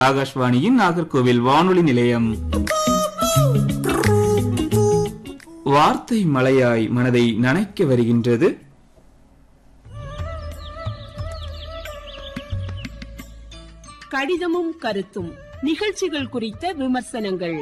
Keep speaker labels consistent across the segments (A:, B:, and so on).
A: ஆகாஷ்வாணியின் நாகர்கோவில் வானொலி நிலையம் வார்த்தை மலையாய் மனதை நனைக்க வருகின்றது
B: கடிதமும் கருத்தும் நிகழ்ச்சிகள் குறித்த விமர்சனங்கள்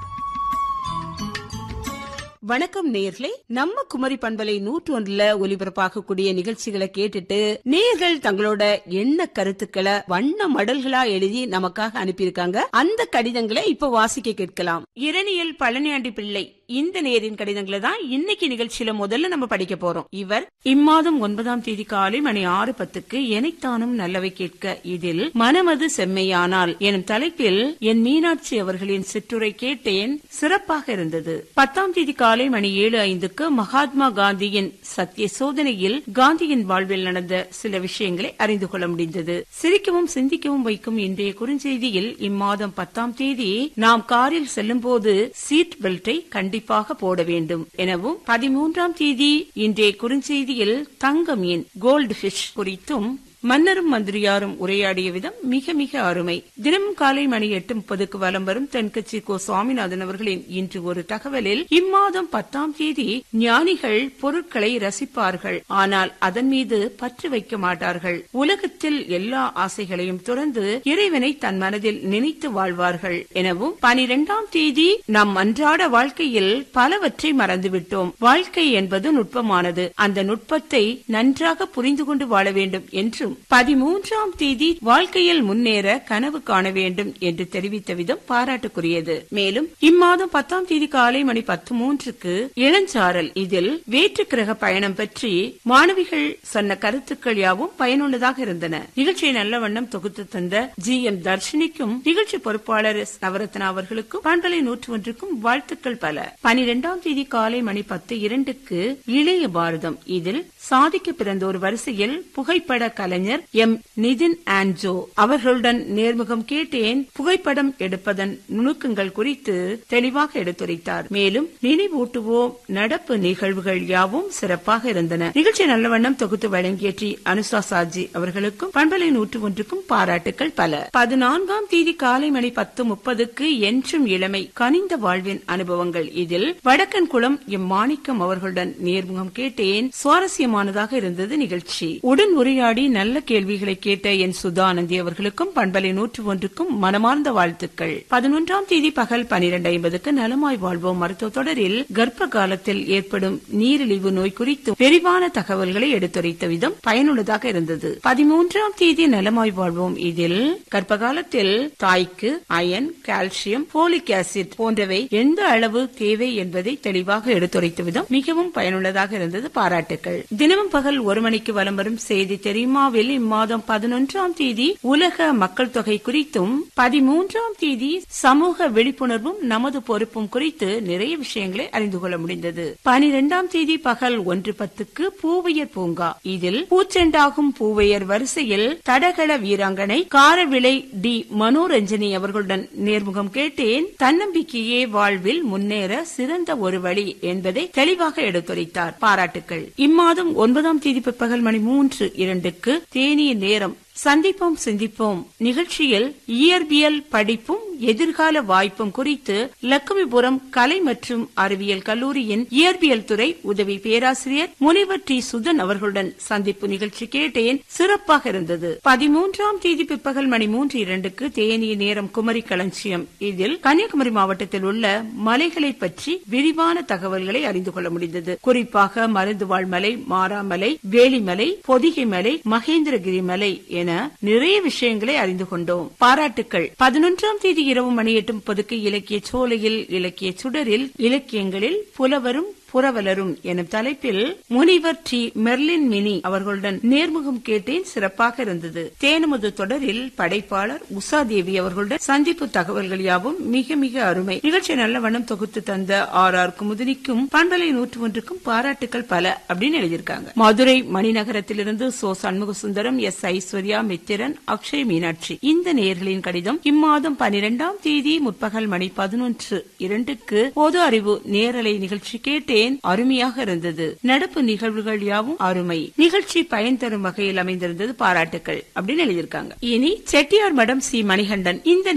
B: வணக்கம் நேயர்களே நம்ம குமரி பண்பலை நூற்று ஒன்றுல ஒலிபரப்பாகக்கூடிய நிகழ்ச்சிகளை கேட்டுட்டு நேயர்கள் தங்களோட எண்ண கருத்துக்களை வண்ண மடல்களா எழுதி நமக்காக அனுப்பியிருக்காங்க அந்த கடிதங்களை இப்ப வாசிக்க கேட்கலாம் இரணியல் பழனியாண்டி பிள்ளை இந்த நேரின் கடிதங்களை தான் இன்னைக்கு நிகழ்ச்சியில முதல்ல நம்ம படிக்க போறோம் இவர் இம்மாதம் ஒன்பதாம் தேதி காலை மணி ஆறு பத்துக்கு எனைத்தானும் நல்லவை கேட்க இதில் மனமது செம்மையானால் எனும் தலைப்பில் என் மீனாட்சி அவர்களின் சிற்றுரை கேட்டேன் சிறப்பாக இருந்தது பத்தாம் தேதி காலை மணி ஏழு ஐந்துக்கு மகாத்மா காந்தியின் சத்திய சோதனையில் காந்தியின் வாழ்வில் நடந்த சில விஷயங்களை அறிந்து கொள்ள முடிந்தது சிரிக்கவும் சிந்திக்கவும் வைக்கும் இன்றைய குறுஞ்செய்தியில் இம்மாதம் பத்தாம் தேதி நாம் காரில் செல்லும் போது சீட் பெல்ட்டை கண்டிப்பாக போட வேண்டும் எனவும் பதிமூன்றாம் தேதி இன்றைய குறுஞ்செய்தியில் தங்க மீன் கோல்டு பிஷ் குறித்தும் மன்னரும் மந்திரியாரும் உரையாடிய விதம் மிக மிக அருமை தினமும் காலை மணி எட்டு முப்பதுக்கு வலம் வரும் தென்கட்சி கோ சுவாமிநாதன் அவர்களின் இன்று ஒரு தகவலில் இம்மாதம் பத்தாம் தேதி ஞானிகள் பொருட்களை ரசிப்பார்கள் ஆனால் அதன் மீது பற்று வைக்க மாட்டார்கள் உலகத்தில் எல்லா ஆசைகளையும் துறந்து இறைவனை தன் மனதில் நினைத்து வாழ்வார்கள் எனவும் பனிரெண்டாம் தேதி நம் அன்றாட வாழ்க்கையில் பலவற்றை மறந்துவிட்டோம் வாழ்க்கை என்பது நுட்பமானது அந்த நுட்பத்தை நன்றாக புரிந்து கொண்டு வாழ வேண்டும் என்றும் பதிமூன்றாம் தேதி வாழ்க்கையில் முன்னேற கனவு காண வேண்டும் என்று தெரிவித்த விதம் பாராட்டுக்குரியது மேலும் இம்மாதம் பத்தாம் தேதி காலை மணி பத்து மூன்றுக்கு இளஞ்சாரல் இதில் வேற்று கிரக பயணம் பற்றி மாணவிகள் சொன்ன கருத்துக்கள் யாவும் பயனுள்ளதாக இருந்தன நிகழ்ச்சியை நல்ல வண்ணம் தொகுத்து தந்த ஜி எம் தர்ஷினிக்கும் நிகழ்ச்சி பொறுப்பாளர் எஸ் நவரத்னா அவர்களுக்கும் பண்பலை நூற்று ஒன்றுக்கும் வாழ்த்துக்கள் பல பனிரெண்டாம் தேதி காலை மணி பத்து இரண்டுக்கு இளைய பாரதம் இதில் சாதிக்க பிறந்த ஒரு வரிசையில் புகைப்பட கலைஞர் எம் நிதின் ஆன்ஜோ அவர்களுடன் நேர்முகம் கேட்டேன் புகைப்படம் எடுப்பதன் நுணுக்கங்கள் குறித்து தெளிவாக எடுத்துரைத்தார் மேலும் நினைவூட்டுவோம் நடப்பு நிகழ்வுகள் யாவும் சிறப்பாக இருந்தன நிகழ்ச்சி நல்லவண்ணம் தொகுத்து வழங்கிய டி அனுசா சாஜி அவர்களுக்கும் பண்பலை நூற்று ஒன்றுக்கும் பாராட்டுகள் பல பதினான்காம் தேதி காலை மணி பத்து முப்பதுக்கு என்றும் இளமை கனிந்த வாழ்வின் அனுபவங்கள் இதில் வடக்கன் குளம் எம் மாணிக்கம் அவர்களுடன் நேர்முகம் கேட்டேன் சுவாரஸ்யமானதாக இருந்தது நிகழ்ச்சி உடன் உரையாடி நல்ல கேள்விகளை கேட்ட என் சுதானந்தி அவர்களுக்கும் பண்பலை நூற்று ஒன்றுக்கும் மனமார்ந்த வாழ்த்துக்கள் பதினொன்றாம் தேதி பகல் பனிரெண்டு ஐம்பதுக்கு நலமாய் வாழ்வோம் மருத்துவ தொடரில் கர்ப்ப காலத்தில் ஏற்படும் நீரிழிவு நோய் குறித்து விரிவான தகவல்களை எடுத்துரைத்த விதம் பயனுள்ளதாக இருந்தது பதிமூன்றாம் தேதி நலமாய் வாழ்வோம் இதில் கர்ப்ப காலத்தில் தாய்க்கு அயன் கால்சியம் போலிக் ஆசிட் போன்றவை எந்த அளவு தேவை என்பதை தெளிவாக எடுத்துரைத்த விதம் மிகவும் பயனுள்ளதாக இருந்தது பாராட்டுக்கள் தினமும் பகல் ஒரு மணிக்கு வலம் வரும் செய்தி தெரியுமாவில் இம்மாதம் பதினொன்றாம் தேதி உலக மக்கள் தொகை குறித்தும் பதிமூன்றாம் தேதி சமூக விழிப்புணர்வும் நமது பொறுப்பும் குறித்து நிறைய விஷயங்களை அறிந்து கொள்ள முடிந்தது பனிரெண்டாம் தேதி பகல் ஒன்று பத்துக்கு பூவையர் பூங்கா இதில் பூச்செண்டாகும் பூவையர் வரிசையில் தடகள வீராங்கனை காரவிளை டி மனோரஞ்சனி அவர்களுடன் நேர்முகம் கேட்டேன் தன்னம்பிக்கையே வாழ்வில் முன்னேற சிறந்த ஒரு வழி என்பதை தெளிவாக எடுத்துரைத்தார் பாராட்டுக்கள் இம்மாதம் ஒன்பதாம் தேதி பிற்பகல் மணி மூன்று இரண்டுக்கு தேனிய நேரம் சந்திப்போம் சிந்திப்போம் நிகழ்ச்சியில் இயற்பியல் படிப்பும் எதிர்கால வாய்ப்பும் குறித்து லக்குமிபுரம் கலை மற்றும் அறிவியல் கல்லூரியின் இயற்பியல் துறை உதவி பேராசிரியர் முனைவர் டி சுதன் அவர்களுடன் சந்திப்பு நிகழ்ச்சி கேட்டேன் சிறப்பாக இருந்தது பதிமூன்றாம் தேதி பிற்பகல் மணி மூன்று இரண்டுக்கு தேனிய நேரம் குமரி களஞ்சியம் இதில் கன்னியாகுமரி மாவட்டத்தில் உள்ள மலைகளை பற்றி விரிவான தகவல்களை அறிந்து கொள்ள முடிந்தது குறிப்பாக மருந்துவாழ் மலை மாறாமலை வேலிமலை பொதிகை மலை மகேந்திரகிரி மலை என நிறைய விஷயங்களை அறிந்து கொண்டோம் பாராட்டுக்கள் பதினொன்றாம் தேதி இரவு மணி எட்டு முப்பதுக்கு இலக்கிய சோலையில் இலக்கிய சுடரில் இலக்கியங்களில் புலவரும் புரவலரும் எனும் தலைப்பில் முனிவர் டி மெர்லின் மினி அவர்களுடன் நேர்முகம் கேட்டேன் சிறப்பாக இருந்தது தேனமுது தொடரில் படைப்பாளர் உஷா தேவி அவர்களுடன் சந்திப்பு தகவல்கள் யாவும் மிக மிக அருமை நிகழ்ச்சி நல்ல வண்ணம் தொகுத்து தந்த ஆர் ஆர் குமுதினிக்கும் பண்பலை நூற்று ஒன்றுக்கும் பாராட்டுகள் பல அப்படின்னு எழுதியிருக்காங்க மதுரை மணிநகரத்திலிருந்து சோ சண்முக சுந்தரம் எஸ் ஐஸ்வர்யா மித்திரன் அக்ஷய் மீனாட்சி இந்த நேர்களின் கடிதம் இம்மாதம் பனிரெண்டாம் தேதி முற்பகல் மணி பதினொன்று இரண்டுக்கு பொது அறிவு நேரலை நிகழ்ச்சி கேட்டேன் அருமையாக இருந்தது நடப்பு நிகழ்வுகள் யாவும் அருமை நிகழ்ச்சி பயன் தரும் வகையில் அமைந்திருந்தது பாராட்டுக்கள் அப்படின்னு எழுதியிருக்காங்க இனி செட்டியார் மடம் சி மணிகண்டன் இந்த